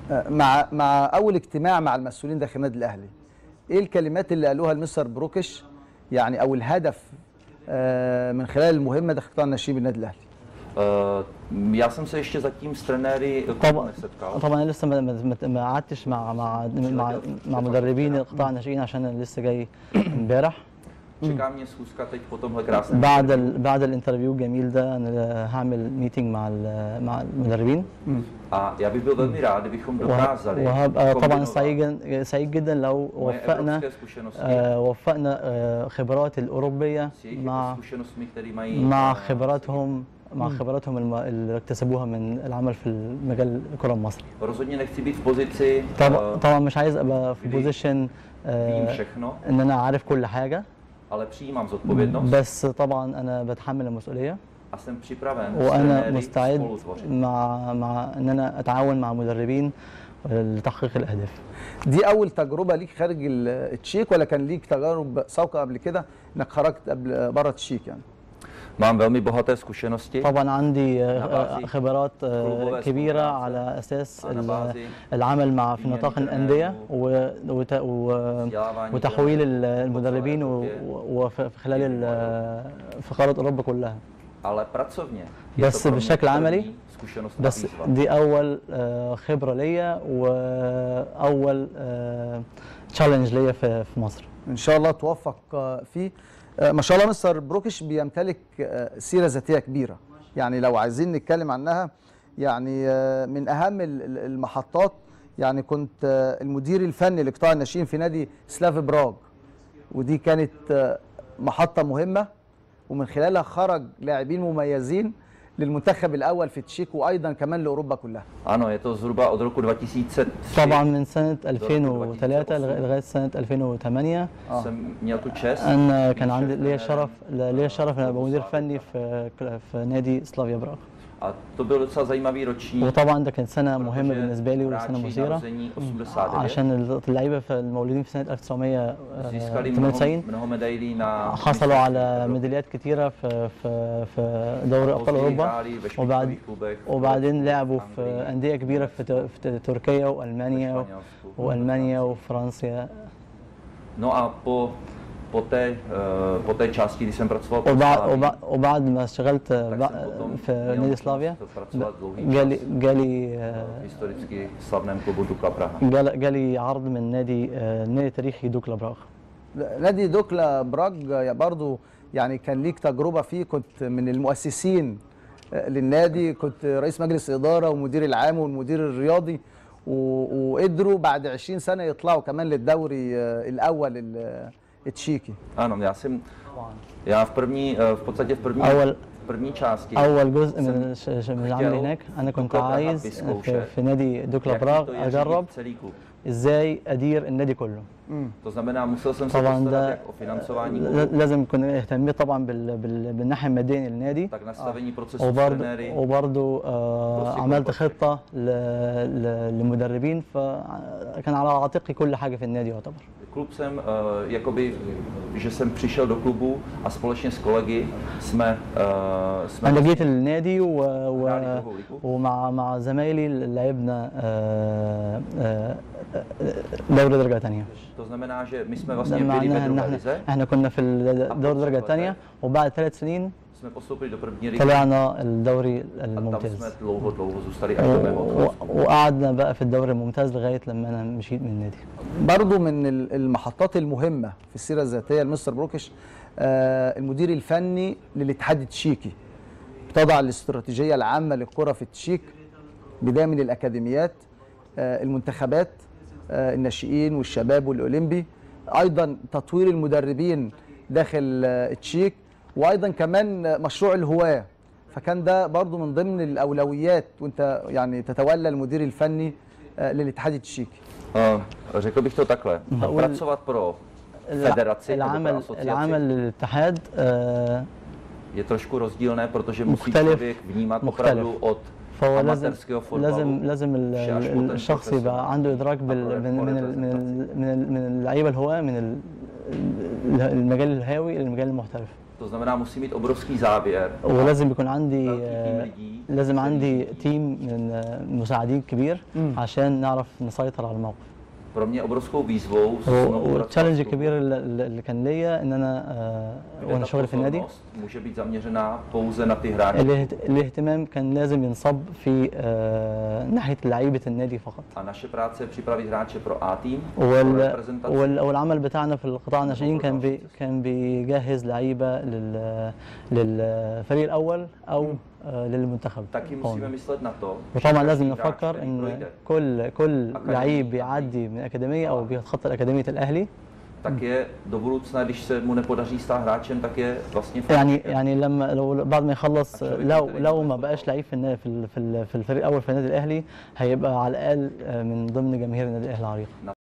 آه، مع مع اول اجتماع مع المسؤولين داخل النادي الاهلي ايه الكلمات اللي قالوها المستر بروكش يعني او الهدف آه، من خلال المهمه داخل قطاع الناشئين بالنادي الاهلي Eh, Já jsem se ještě zatím s trenéry klubu طبعا nesetkal. طبعا انا لسه ما- ما ما- ما قعدتش مع مع مع, مع مدربين القطاع الناشئين عشان انا لسه جاي امبارح Čeká mě schůzka teď po tomhle krásném بعد ال... بعد الانترفيو الجميل ده انا هعمل ميتنج مع ال... مع المدربين A já bych byl velmi rád, kdybychom وه... dokázali وهبقى طبعا kombinovat سعيد جد- سعيد جدا لو moje وفقنا evropské zkušenosti آه، وفقنا آه، خبرات الاوروبيه s jejich مع zkušenostmi, které mají مع eh, خبراتهم مع خبراتهم الم- اللي اكتسبوها من العمل في المجال الكره المصري Rozhodně nechci být v pozici, طبعا eh, طبعا مش عايز ابقى في Kdy بوزيشن vím všechno, ان انا عارف كل حاجه ale přijímám zodpovědnost بس طبعا انا بتحمل المسؤوليه a jsem připraven s وانا trenéry مستعد spolutvořit. مع مع ان انا اتعاون مع مدربين لتحقيق الاهداف دي اول تجربه ليك خارج ال- التشيك ولا كان ليك تجارب سابقه قبل كده انك خرجت قبل بره التشيك يعني Mám velmi bohaté zkušenosti طبعا عندي آه، نبازي. خبرات آه، كلوبوفا كبيره اسمه على اساس أنا ال- بازي. العمل مع في يعني نطاق كمان الانديه و- وت- و- vzdělávání وتحويل trenérů ال- المدربين po celé و- Evropě. وفي خلال ال- في قاره اوروبا كلها ale pracovně je بس to pro mě بشكل عملي první zkušenost a بس výzva. دي اول آه، خبره ليا واول تشالنج ليا في في مصر ان شاء الله توفق آه، فيه آه، ما شاء الله مستر بروكش بيمتلك آه، سيره ذاتيه كبيره يعني لو عايزين نتكلم عنها يعني آه، من اهم ال- ال- المحطات يعني كنت آه، المدير الفني لقطاع الناشئين في نادي سلاف براغ ودي كانت آه، محطه مهمه ومن خلالها خرج لاعبين مميزين للمنتخب الاول في التشيك وايضا كمان لاوروبا كلها Ano, je to zhruba od roku 2003. طبعا من سنه 2003 لغايه لغاية سنه 2008 jsem měl tu čest. انا كان být عندي šéf ليا trenérem شرف ليا شرف ان ابقى مدير Slavie فني في في نادي سلافيا براغ A to byl docela zajímavý ročník. وطبعا ده كانت سنه protože مهمه بالنسبه لي وسنه hráči مثيره narození 89 عشان اللعيبه في المولودين في سنه získali mnoho, 1998 mnoho medailí na حصلوا على ميداليات كتيره في في في دوري ابطال Později اوروبا hráli ve وبعد špičkových klubech v وبعدين لعبوا في Anglii, انديه كبيره في ت- في تركيا والمانيا Španělsku. والمانيا وفرنسا No a po, po, té, eh, po té části, kdy jsem pracoval pro وبعد Slavii, وبعد, وبعد ما اشتغلت tak بع- jsem potom في měl نادي možnost سلافيا pracovat dlouhý جالي čas جالي v historicky slavném klubu Dukla Praha. جال- جالي عرض من نادي آه، نادي تاريخي دوكلا براغ نادي دوكلا براج يا برضو يعني كان ليك تجربه فيه كنت من المؤسسين آه، للنادي كنت رئيس مجلس اداره ومدير العام والمدير الرياضي و- وقدروا بعد 20 سنه يطلعوا كمان للدوري آه، الاول ال- التشيكي Ano, já jsem, já v první, eh, v podstatě v první, أول v první části اول جزء من jsem الش- ش- من chtěl العمل هناك انا كنت دوكلا براha عايز في, vyzkoušet, في نادي دوكلا jaký براغ to je اجرب řídit celý klub. ازاي ادير النادي كله To znamená, musel jsem se طبعا postarat ده jak o financování ل- klubu, لازم كنا اهتميت طبعا بال... بال... بالناحيه الماديه للنادي tak nastavení procesu s وبرضه trenéry, وبرضه آه بصي عملت كل خطه ل... ل... للمدربين فكان على عاتقي كل حاجه في النادي يعتبر Klub jsem, uh, jakoby, že jsem přišel do klubu a společně s kolegy jsme, uh, jsme انا جيت النادي و... و... hráli druhou ligu. ومع مع زمايلي لعبنا آه، آه، دوري درجه ثانيه To znamená, že my jsme vlastně ده byli ve معناها ان druhé احنا lize, احنا كنا في الدوري درجه ثانيه وبعد ثلاث سنين jsme postoupili do první ligy طلعنا الدوري a tam jsme الممتاز dlouho, dlouho zůstali až do mého و- odchodu. وقعدنا بقى في الدوري الممتاز لغايه لما انا مشيت من النادي برضو من ال- المحطات المهمة في السيرة الذاتية لمستر بروكش آه، المدير الفني للاتحاد التشيكي بتضع الاستراتيجية العامة للكرة في التشيك بداية من الأكاديميات آه، المنتخبات آه، الناشئين والشباب والأولمبي أيضا تطوير المدربين داخل آه، التشيك وأيضا كمان آه، مشروع الهواة فكان ده برضو من ضمن الأولويات وانت يعني تتولى المدير الفني آه، للاتحاد التشيكي Uh, řekl bych to takhle. هقول- Pracovat pro federaci nebo pro العمل asociaci العمل للاتحاد آه، je trošku rozdílné, protože musí مختلف- člověk vnímat مختلف. opravdu od فهو لازم amatérského fotbalu لازم لازم ال- مش عشان ال- كنت الشخص professional. يبقى عنده ادراك بال من من ال- من ال- من ال- من اللعيبه الهواه من ال- ال- المجال الهاوي الى المجال المحترف To znamená, musí mít obrovský záběr. ولازم يكون عندي velký tým آه، lidí, لازم který عندي řídí. تيم من آه، مساعدين كبير عشان نعرف نسيطر على الموقف Pro mě obrovskou výzvou znovu pracovat والتشالنج s klubem. الكبير اللي اللي كان ليا ان انا آه، kde وانا ta شغال في النادي pozornost může být zaměřená pouze na ty hráče الاهت- الاهتمام كان لازم ينصب في آه، ناحيه لعيبه النادي فقط a naše práce je připravit hráče pro A tým, pro وال... reprezentaci, وال... والعمل بتاعنا في القطاع الناشئين كان بي... كان بيجهز لعيبه لل... للفريق الاول او آه، للمنتخب taky musíme قومي. myslet na to, že وطبعا každý لازم hráč, نفكر který ان projde, كل كل أكاديمية. لعيب بيعدي من اكاديميه او بيتخطى اكاديميه الاهلي tak je do budoucna, když se mu nepodaří stát hráčem, tak je vlastně يعني fanouškem. يعني لما لو بعد ما يخلص عشان لو يبتدي لو يبقى ما في بقاش لعيب في النا- في ال- في ال- في الفريق الاول في النادي الاهلي هيبقى على الاقل آه، من ضمن جماهير النادي الاهلي العريق